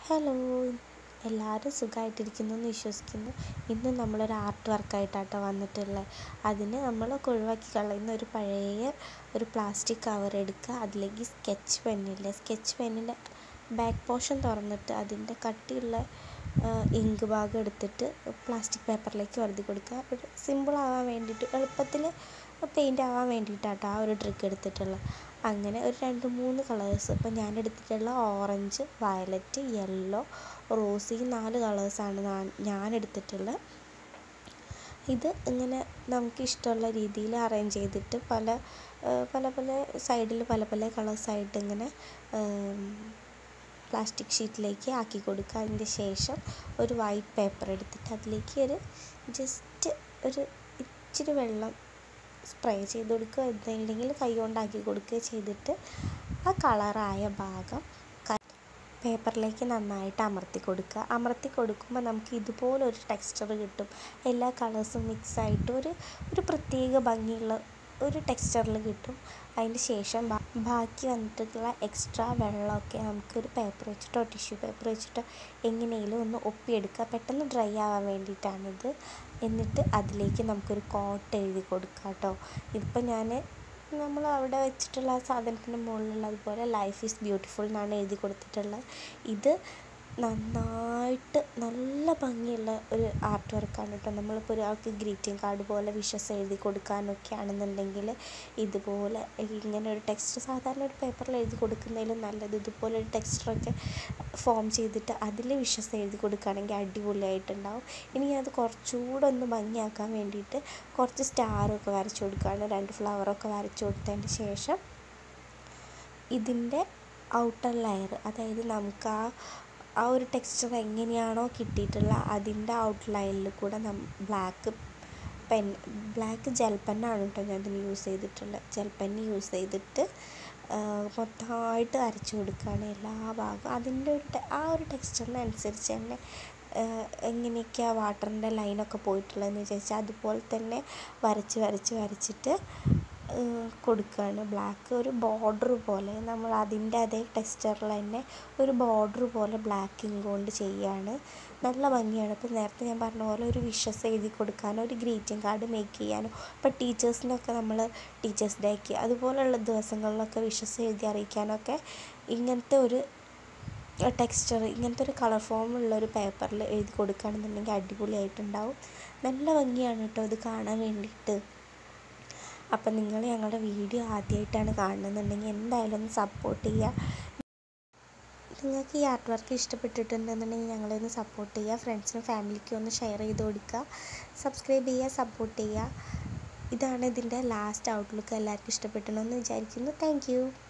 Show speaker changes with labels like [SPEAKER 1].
[SPEAKER 1] hello എല്ലാവരും സുഖമായിട്ടിരിക്കുന്നു എന്ന് വിശ്വസിക്കുന്നു ഇന്ന് നമ്മളൊരു ആർട്ട് വർക്കായിട്ടാട്ടോ വന്നിട്ടുള്ളത് അതിന് നമ്മളൊക്കെ ഒഴിവാക്കി കളയുന്ന ഒരു പഴയ ഒരു പ്ലാസ്റ്റിക് കവർ എടുക്കുക അതിലേക്ക് സ്കെച്ച് പെന്നില്ലേ സ്കെച്ച് പെന്നിൻ്റെ ബാക്ക് പോർഷൻ തുറന്നിട്ട് അതിൻ്റെ കട്ടിയുള്ള ഇങ്ക് ഭാഗം എടുത്തിട്ട് പ്ലാസ്റ്റിക് പേപ്പറിലേക്ക് വരുതി കൊടുക്കുക ഒരു സിമ്പിൾ ആവാൻ വേണ്ടിയിട്ട് എളുപ്പത്തിൽ പെയിൻ്റ് ആവാൻ വേണ്ടിയിട്ടാട്ടോ ആ ഒരു ട്രിക്ക് എടുത്തിട്ടുള്ളത് അങ്ങനെ ഒരു രണ്ട് മൂന്ന് കളേഴ്സ് ഇപ്പം ഞാൻ എടുത്തിട്ടുള്ള ഓറഞ്ച് വയലറ്റ് യെല്ലോ റോസ് ഈ നാല് കളേഴ്സാണ് ഞാൻ എടുത്തിട്ടുള്ളത് ഇത് ഇങ്ങനെ നമുക്ക് ഇഷ്ടമുള്ള രീതിയിൽ അറേഞ്ച് ചെയ്തിട്ട് പല പല പല സൈഡിൽ പല പല കളേഴ്സായിട്ട് ഇങ്ങനെ പ്ലാസ്റ്റിക് ഷീറ്റിലേക്ക് ആക്കി കൊടുക്കുക അതിൻ്റെ ശേഷം ഒരു വൈറ്റ് പേപ്പർ എടുത്തിട്ട് അതിലേക്ക് ഒരു ജസ്റ്റ് ഒരു ഇച്ചിരി വെള്ളം സ്പ്രേ ചെയ്ത് കൊടുക്കുക എന്നില്ലെങ്കിൽ കൈ കൊണ്ടാക്കി കൊടുക്കുക ചെയ്തിട്ട് ആ കളറായ ഭാഗം പേപ്പറിലേക്ക് നന്നായിട്ട് അമർത്തി കൊടുക്കുക അമർത്തി കൊടുക്കുമ്പോൾ നമുക്ക് ഇതുപോലൊരു ടെക്സ്ചർ കിട്ടും എല്ലാ കളേഴ്സും മിക്സ് ആയിട്ട് ഒരു ഒരു പ്രത്യേക ഭംഗിയുള്ള ഒരു ടെക്സ്ചറിൽ കിട്ടും അതിന് ശേഷം ബാക്കി വന്നിട്ടുള്ള എക്സ്ട്രാ വെള്ളമൊക്കെ നമുക്കൊരു പേപ്പർ വെച്ചിട്ടോ ടിഷ്യൂ പേപ്പർ വെച്ചിട്ടോ എങ്ങനെയെങ്കിലും ഒന്ന് ഒപ്പിയെടുക്കുക പെട്ടെന്ന് ഡ്രൈ ആവാൻ വേണ്ടിയിട്ടാണിത് എന്നിട്ട് അതിലേക്ക് നമുക്കൊരു കോട്ട് എഴുതി കൊടുക്കുക കേട്ടോ ഇതിപ്പോൾ ഞാൻ നമ്മൾ അവിടെ വെച്ചിട്ടുള്ള ആ സാധനത്തിൻ്റെ മുകളിലുള്ളതുപോലെ ലൈഫ് ഈസ് ബ്യൂട്ടിഫുൾ എന്നാണ് എഴുതി കൊടുത്തിട്ടുള്ളത് ഇത് നന്നായിട്ട് നല്ല ഭംഗിയുള്ള ഒരു ആർട്ട് വർക്കാണ് കേട്ടോ നമ്മളിപ്പോൾ ഒരാൾക്ക് ഗ്രീറ്റിംഗ് കാർഡ് പോലെ വിഷസ് എഴുതി കൊടുക്കാനൊക്കെ ആണെന്നുണ്ടെങ്കിൽ ഇതുപോലെ ഇങ്ങനെ ഒരു ടെക്സ്റ്റ് സാധാരണ ഒരു പേപ്പറിൽ എഴുതി കൊടുക്കുന്നതിലും നല്ലത് ഇതുപോലെ ഒരു ടെക്സ്റ്ററൊക്കെ ഫോം ചെയ്തിട്ട് അതിൽ വിഷസ് എഴുതി കൊടുക്കുകയാണെങ്കിൽ അടിപൊളിയായിട്ടുണ്ടാവും ഇനി അത് കുറച്ചുകൂടെ ഒന്ന് ഭംഗിയാക്കാൻ വേണ്ടിയിട്ട് കുറച്ച് സ്റ്റാറൊക്കെ വരച്ചു കൊടുക്കുകയാണ് രണ്ട് ഫ്ലവറൊക്കെ വരച്ചു കൊടുത്തതിന് ശേഷം ഇതിൻ്റെ ഔട്ടർ ലെയർ അതായത് നമുക്ക് ആ ആ ഒരു ടെക്സ്ചർ എങ്ങനെയാണോ കിട്ടിയിട്ടുള്ള അതിൻ്റെ ഔട്ട്ലൈനിൽ കൂടെ നം ബ്ലാക്ക് പെൻ ബ്ലാക്ക് ജെൽ പെന്നാണ് കേട്ടോ ഞാൻ ഇതിന് യൂസ് ചെയ്തിട്ടുള്ളത് ജെൽ പെന്ന് യൂസ് ചെയ്തിട്ട് മൊത്തമായിട്ട് വരച്ചു കൊടുക്കുകയാണ് എല്ലാ ഭാഗവും അതിൻ്റെ ഒരു ആ ഒരു ടെക്സ്ചറിനനുസരിച്ച് തന്നെ എങ്ങനെയൊക്കെയാണ് വാട്ടറിൻ്റെ ലൈനൊക്കെ പോയിട്ടുള്ളതെന്ന് വിചാരിച്ചാൽ അതുപോലെ തന്നെ വരച്ച് വരച്ച് വരച്ചിട്ട് കൊടുക്കുകയാണ് ബ്ലാക്ക് ഒരു ബോർഡർ പോലെ നമ്മൾ അതിൻ്റെ അതേ ടെക്സ്ചറിൽ തന്നെ ഒരു ബോർഡർ പോലെ ബ്ലാക്ക് ഇങ്ക് കൊണ്ട് ചെയ്യുകയാണ് നല്ല ഭംഗിയാണ് ഇപ്പോൾ നേരത്തെ ഞാൻ പറഞ്ഞ പോലെ ഒരു വിഷസ് എഴുതി കൊടുക്കാനോ ഒരു ഗ്രീറ്റിംഗ് കാർഡ് മേക്ക് ചെയ്യാനോ ഇപ്പോൾ ടീച്ചേഴ്സിനൊക്കെ നമ്മൾ ടീച്ചേഴ്സ് ഡേക്ക് അതുപോലെയുള്ള ദിവസങ്ങളിലൊക്കെ വിഷസ് എഴുതി അറിയിക്കാനൊക്കെ ഇങ്ങനത്തെ ഒരു ടെക്സ്ചർ ഇങ്ങനത്തെ ഒരു കളർ ഫോമുള്ള ഒരു പേപ്പറിൽ എഴുതി കൊടുക്കുകയാണെന്നുണ്ടെങ്കിൽ അടിപൊളിയായിട്ടുണ്ടാവും നല്ല ഭംഗിയാണ് കേട്ടോ ഇത് കാണാൻ വേണ്ടിയിട്ട് അപ്പം നിങ്ങൾ ഞങ്ങളുടെ വീഡിയോ ആദ്യമായിട്ടാണ് കാണുന്നുണ്ടെങ്കിൽ എന്തായാലും ഒന്ന് സപ്പോർട്ട് ചെയ്യുക നിങ്ങൾക്ക് ഈ ആർട്ട് വർക്ക് ഇഷ്ടപ്പെട്ടിട്ടുണ്ടെന്നുണ്ടെങ്കിൽ ഞങ്ങളെ ഒന്ന് സപ്പോർട്ട് ചെയ്യുക ഫ്രണ്ട്സിനും ഫാമിലിക്കും ഒന്ന് ഷെയർ ചെയ്ത് കൊടുക്കുക സബ്സ്ക്രൈബ് ചെയ്യുക സപ്പോർട്ട് ചെയ്യുക ഇതാണ് ഇതിൻ്റെ ലാസ്റ്റ് ഔട്ട്ലുക്ക് എല്ലാവർക്കും ഇഷ്ടപ്പെടണമെന്ന് വിചാരിക്കുന്നു താങ്ക്